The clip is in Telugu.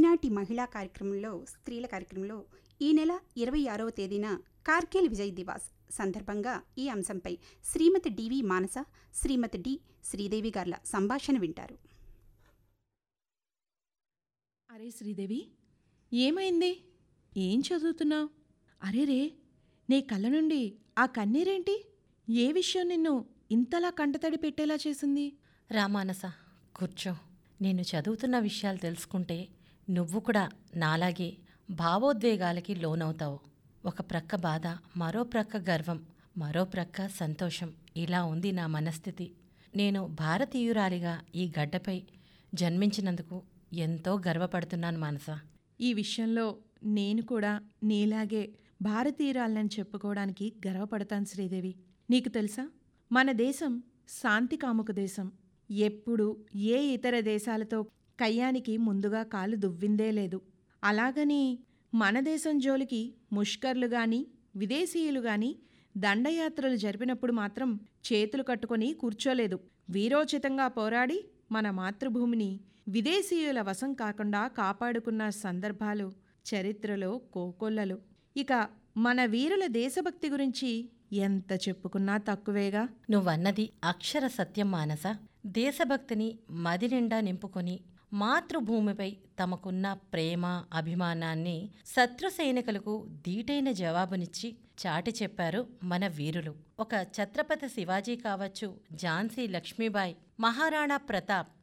ఈనాటి మహిళా కార్యక్రమంలో స్త్రీల కార్యక్రమంలో ఈ నెల ఇరవై ఆరవ తేదీన కార్గిల్ విజయ్ దివాస్ సందర్భంగా ఈ అంశంపై శ్రీమతి డివి మానస శ్రీమతి డి శ్రీదేవి గార్ల సంభాషణ వింటారు అరే శ్రీదేవి ఏమైంది ఏం చదువుతున్నావు అరే రే నీ కళ్ళ నుండి ఆ కన్నీరేంటి ఏ విషయం నిన్ను ఇంతలా కంటతడి పెట్టేలా చేసింది రామానస కూర్చో నేను చదువుతున్న విషయాలు తెలుసుకుంటే నువ్వు కూడా నాలాగే భావోద్వేగాలకి లోనవుతావు ఒక ప్రక్క బాధ మరో ప్రక్క గర్వం మరో ప్రక్క సంతోషం ఇలా ఉంది నా మనస్థితి నేను భారతీయురాలిగా ఈ గడ్డపై జన్మించినందుకు ఎంతో గర్వపడుతున్నాను మానస ఈ విషయంలో నేను కూడా నీలాగే భారతీయురాలని చెప్పుకోవడానికి గర్వపడతాను శ్రీదేవి నీకు తెలుసా మన దేశం శాంతి కాముక దేశం ఎప్పుడు ఏ ఇతర దేశాలతో కయ్యానికి ముందుగా కాలు దువ్విందే లేదు అలాగని మన దేశం జోలికి ముష్కర్లు గాని విదేశీయులు గాని దండయాత్రలు జరిపినప్పుడు మాత్రం చేతులు కట్టుకొని కూర్చోలేదు వీరోచితంగా పోరాడి మన మాతృభూమిని విదేశీయుల వశం కాకుండా కాపాడుకున్న సందర్భాలు చరిత్రలో కోకొల్లలు ఇక మన వీరుల దేశభక్తి గురించి ఎంత చెప్పుకున్నా తక్కువేగా నువ్వన్నది అక్షర సత్యం మానస దేశభక్తిని మది నిండా నింపుకొని మాతృభూమిపై తమకున్న ప్రేమ అభిమానాన్ని శత్రు సైనికులకు ధీటైన జవాబునిచ్చి చాటి చెప్పారు మన వీరులు ఒక ఛత్రపతి శివాజీ కావచ్చు ఝాన్సీ లక్ష్మీబాయి మహారాణా ప్రతాప్